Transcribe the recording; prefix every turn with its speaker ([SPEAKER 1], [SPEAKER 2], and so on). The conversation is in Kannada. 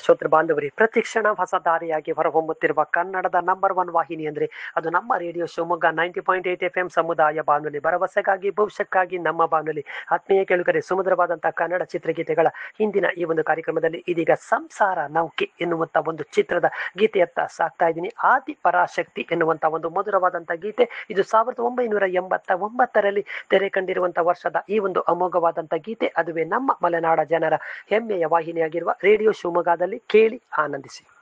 [SPEAKER 1] ಶ್ರೋತೃ ಬಾಂಧವರೇ ಪ್ರತಿಕ್ಷಣ ಹೊಸ ದಾರಿಯಾಗಿ ಹೊರಹೊಮ್ಮುತ್ತಿರುವ ಕನ್ನಡದ ನಂಬರ್ ಒನ್ ವಾಹಿನಿ ಅಂದ್ರೆ ಅದು ನಮ್ಮ radio Shivamogga ninety point eight F M ಸಮುದಾಯ ಬಾನುಲಿ ಭರವಸೆಗಾಗಿ ಭವಿಷ್ಯಕ್ಕಾಗಿ ನಮ್ಮ ಬಾನುಲಿ ಆತ್ಮೀಯ ಕೇಳುಗರೆ ಸುಮಧುರವಾದಂತಹ ಕನ್ನಡ ಚಿತ್ರಗೀತೆಗಳ ಹಿಂದಿನ ಈ ಒಂದು ಕಾರ್ಯಕ್ರಮದಲ್ಲಿ ಇದೀಗ ಸಂಸಾರ ನೌಕೆ ಎನ್ನುವಂತ ಒಂದು ಚಿತ್ರದ ಗೀತೆಯತ್ತ ಸಾಕ್ತಾ ಇದ್ದೀನಿ ಆದಿ ಪರಾಶಕ್ತಿ ಎನ್ನುವಂತ ಒಂದು ಮಧುರವಾದಂತಹ ಗೀತೆ ಇದು ಸಾವಿರದ ಒಂಬೈನೂರ ಎಂಬತ್ತ ಒಂಬತ್ತರಲ್ಲಿ ತೆರೆ ಕಂಡಿರುವಂತಹ ವರ್ಷದ ಈ ಒಂದು ಅಮೋಘವಾದಂತಹ ಗೀತೆ ಅದುವೇ ನಮ್ಮ ಮಲೆನಾಡ ಜನರ ಹೆಮ್ಮೆಯ ವಾಹಿನಿಯಾಗಿರುವ ರೇಡಿಯೋ ಶಿವಮೊಗ್ಗದಲ್ಲಿ ಕೇಳಿ ಆನಂದಿಸಿ